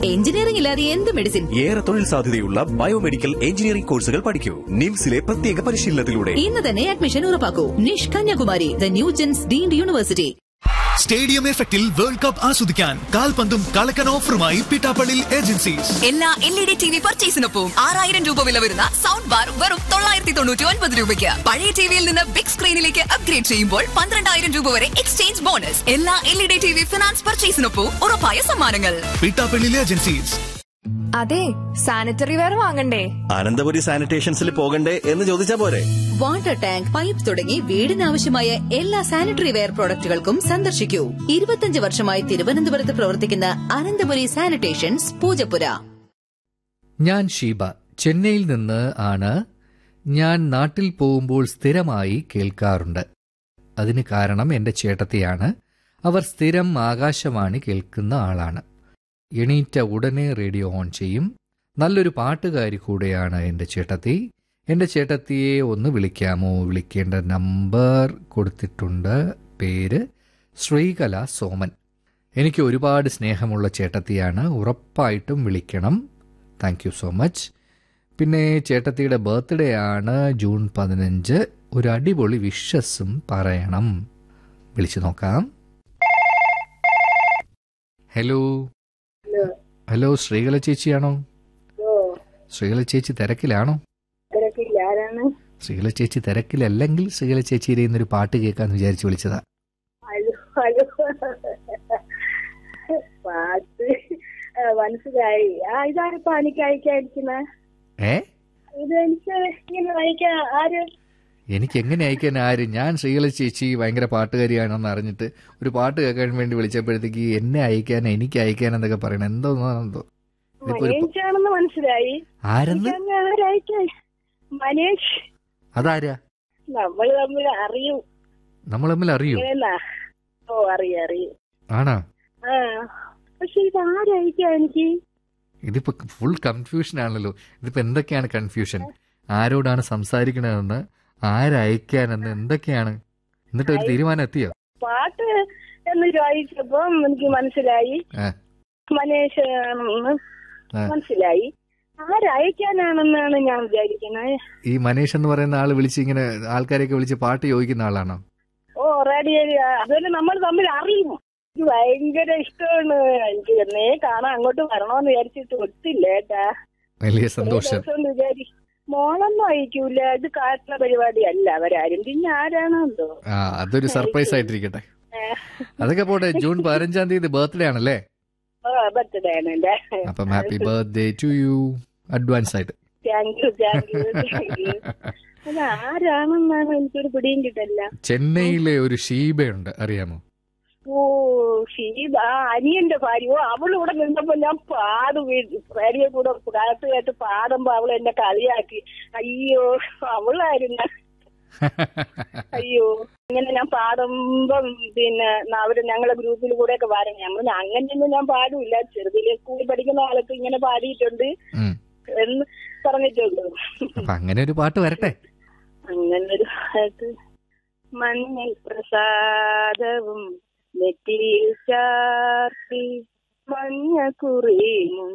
Engineering ഇല്ലാതെ എന്ത് medicine ഏറെ തൊഴിൽ സാധ്യതയുള്ള ബയോമെഡിക്കൽ എഞ്ചിനീയറിംഗ് കോഴ്സുകൾ പഠിക്കൂ നിംസിലെ പ്രത്യേക പരിശീലനത്തിലൂടെ ഇന്ന് തന്നെ അഡ്മിഷൻ ഉറപ്പാക്കൂ NICHE Kanyakumari the new gens deemed university stadium എഫക്റ്റിൽ വേൾഡ് കപ്പ് ആസ്വദിക്കാൻ കാൽപന്തും കളക്കൻ ഓഫറുമായി പിട്ടാപ്പള്ളി ഏജൻസീസ് എല്ലാ L E D T V പർച്ചേസിനൊപ്പം ആറായിരം രൂപ വില വരുന്ന സൗണ്ട് ബാർ വെറും തൊള്ളായിരത്തി തൊണ്ണൂറ്റി ഒൻപത് രൂപയ്ക്ക് പഴയ ടിവിയിൽ നിന്ന് ബിഗ് സ്ക്രീനിലേക്ക് അപ്ഗ്രേഡ് ചെയ്യുമ്പോൾ പന്ത്രണ്ടായിരം രൂപ വരെ എക്സ്ചേഞ്ച് ബോണസ് എല്ലാ L E D T V finance പർച്ചേസിനൊപ്പം ഉറപ്പായ സമ്മാനങ്ങൾ പിട്ടാപ്പള്ളി ഏജൻസീസ് അതെ സാനിറ്ററി വെയർ വാങ്ങണ്ടേ അനന്തപുരി സാനിറ്റേഷൻസിൽ പോകണ്ടേ എന്ന് ചോദിച്ചാ പോരെ വാട്ടർ ടാങ്ക് പൈപ്പ് തുടങ്ങി വീടിനാവശ്യമായ എല്ലാ സാനിറ്ററി വെയർ പ്രോഡക്റ്റുകൾക്കും സന്ദർശിക്കൂ ഇരുപത്തിയഞ്ച് വർഷമായി തിരുവനന്തപുരത്ത് പ്രവർത്തിക്കുന്ന അനന്തപുരി സാനിറ്റേഷൻസ് പൂജപ്പുര ഞാൻ ഷീബ ചെന്നൈയിൽ നിന്ന് ആണ് ഞാൻ നാട്ടിൽ പോകുമ്പോൾ സ്ഥിരമായി കേൾക്കാറുണ്ട് അതിന് കാരണം എൻ്റെ ചേട്ടത്തിയാണ് അവർ സ്ഥിരം ആകാശവാണി കേൾക്കുന്ന ആളാണ് എണീറ്റ ഉടനെ റേഡിയോ ഓൺ ചെയ്യും നല്ലൊരു പാട്ടുകാരി കൂടെയാണ് എൻ്റെ ചേട്ടത്തി എൻ്റെ ചേട്ടത്തിയെ ഒന്ന് വിളിക്കാമോ വിളിക്കേണ്ട നമ്പർ കൊടുത്തിട്ടുണ്ട് പേര് ശ്രീകല സോമൻ എനിക്ക് ഒരുപാട് സ്നേഹമുള്ള ചേട്ടത്തിയാണ് ഉറപ്പായിട്ടും വിളിക്കണം താങ്ക് യു സോ മച്ച് പിന്നെ ചേട്ടത്തിയുടെ ബർത്ത്ഡേ ആണ് ജൂൺ പതിനഞ്ച് ഒരു അടിപൊളി വിഷസും പറയണം വിളിച്ചു നോക്കാം ഹലോ ഹലോ ശ്രീകല ചേച്ചിയാണോ ശ്രീകല ചേച്ചി തിരക്കിലാണോ തിരക്കില്ല ആരാണ് ശ്രീകല ചേച്ചി തിരക്കിലല്ലെങ്കിൽ ശ്രീകല ചേച്ചിയുടെ ഇന്നൊരു പാട്ട് കേൾക്കാന്ന് വിചാരിച്ചു വിളിച്ചതാ ഹലോ ഹലോ പാട്ട് ആ, മനസ്സിലായി ആ ഇതാരിപ്പോ എനിക്ക് അയക്കാതിരിക്കുന്ന ഏ ഇത് എനിക്ക് ഇങ്ങനെ അയക്കാൻ ആര് എനിക്ക് എങ്ങനെ അയക്കാൻ ആര് ഞാൻ ശ്രീകല ചേച്ചി ഭയങ്കര പാട്ടുകാരിയാണെന്ന് അറിഞ്ഞിട്ട് ഒരു പാട്ട് കേൾക്കാൻ വേണ്ടി വിളിച്ചപ്പോഴത്തേക്ക് എന്നെ അയക്കാൻ എനിക്ക് അയക്കാൻ എന്നൊക്കെ പറയണം എന്തോ എന്തോ ഇതിപ്പോ ഒരു മനേഷാണെന്ന് മനസ്സിലായി ആരെന്ന് എനിക്ക് ആരയക്കാൻ മനേഷ് അതാരാ നമ്മൾ തമ്മിൽ അറിയും നമ്മൾ തമ്മിൽ അറിയോ ഇങ്ങനെന്നാ ഓ അറിയും അറിയും ആണോ ആ പക്ഷെ ഇത് ആരയക്കാ എനിക്ക് ഇതിപ്പോ ഫുൾ കൺഫ്യൂഷൻ ആണല്ലോ ഇതിപ്പോ എന്തൊക്കെയാണ് കൺഫ്യൂഷൻ ആരോടാണ് സംസാരിക്കണതെന്ന് ആരയക്കാനെന്ന് എന്തൊക്കെയാണ് എന്നിട്ട് ഒരു തീരുമാനം എത്തിയോ പാട്ട് എന്ന് ചോദിച്ചപ്പം എനിക്ക് മനസ്സിലായി ആ. മനേഷ് ആണെന്ന് ആ. മനസ്സിലായി ആരയക്കാനാണെന്നാണ് ഞാൻ വിചാരിക്കുന്നത് ഈ മനീഷ് എന്ന് പറയുന്ന ആള് വിളിച്ച് ഇങ്ങനെ ആൾക്കാരെയൊക്കെ വിളിച്ച് പാട്ട് ചോദിക്കുന്ന ആളാണോ ഓ റേഡിയോ അതുപോലെ നമ്മൾ തമ്മിൽ അറിയും എനിക്ക് ഭയങ്കര ഇഷ്ടമാണ് എനിക്ക് എന്നേ കാണാൻ അങ്ങോട്ട് വരണമെന്ന് വിചാരിച്ചിട്ട് ഒത്തില്ല ഏട്ടാ വലിയ ഒരു സന്തോഷം ദിവസം കൊണ്ട് വിചാരി മോളൊന്നും അയക്കൂല ഇത് കാട്ടുന്ന പരിപാടിയല്ല അവരാരും പിന്നെ ആരാണോ എന്തോ ആ അതൊരു സർപ്രൈസ് ആയിട്ടിരിക്കട്ടെ അതൊക്കെ പോട്ടെ ജൂൺ പതിനഞ്ചാം തീയതി ബർത്ത്ഡേ ആണല്ലേ ഓ ബർത്ത്ഡേ ആണ് എന്റെ അപ്പം happy birthday to you advance ആയിട്ട് thank you thank you thank you അത് ആരാണെന്നാണ് എനിക്കൊരു പിടിയും കിട്ടില്ല ചെന്നൈയിലെ ഒരു ഷീബയുണ്ട് അറിയാമോ ഓ ഷീബ ആ അനിയന്റെ ഭാര്യ ഓ അവളിവിടെ നിന്നപ്പോ ഞാൻ പാട് റേഡിയോ കൂടെ പാട്ട് കേട്ട് പാടുമ്പോ അവൾ എന്നെ കളിയാക്കി അയ്യോ അവളായിരുന്ന അയ്യോ ഇങ്ങനെ ഞാൻ പാടുമ്പം പിന്നെ ന- അവര് ഞങ്ങളെ ഗ്രൂപ്പിൽ കൂടെ ഒക്കെ വരണം ഞങ്ങൾ അങ്ങനെയൊന്നും ഞാൻ പാടില്ല ചെറുതിലെ സ്കൂളിൽ പഠിക്കുന്ന ആൾക്ക് ഇങ്ങനെ പാടിയിട്ടുണ്ട് ഉം. എന്ന് പറഞ്ഞിട്ടുണ്ട് അപ്പൊ അങ്ങനെ ഒരു പാട്ട് വരട്ടെ അങ്ങനൊരു പാട്ട് മഞ്ഞൾ പ്രസാദവും നെറ്റിയിൽ ചാർത്തി മഞ്ഞ കുറിയും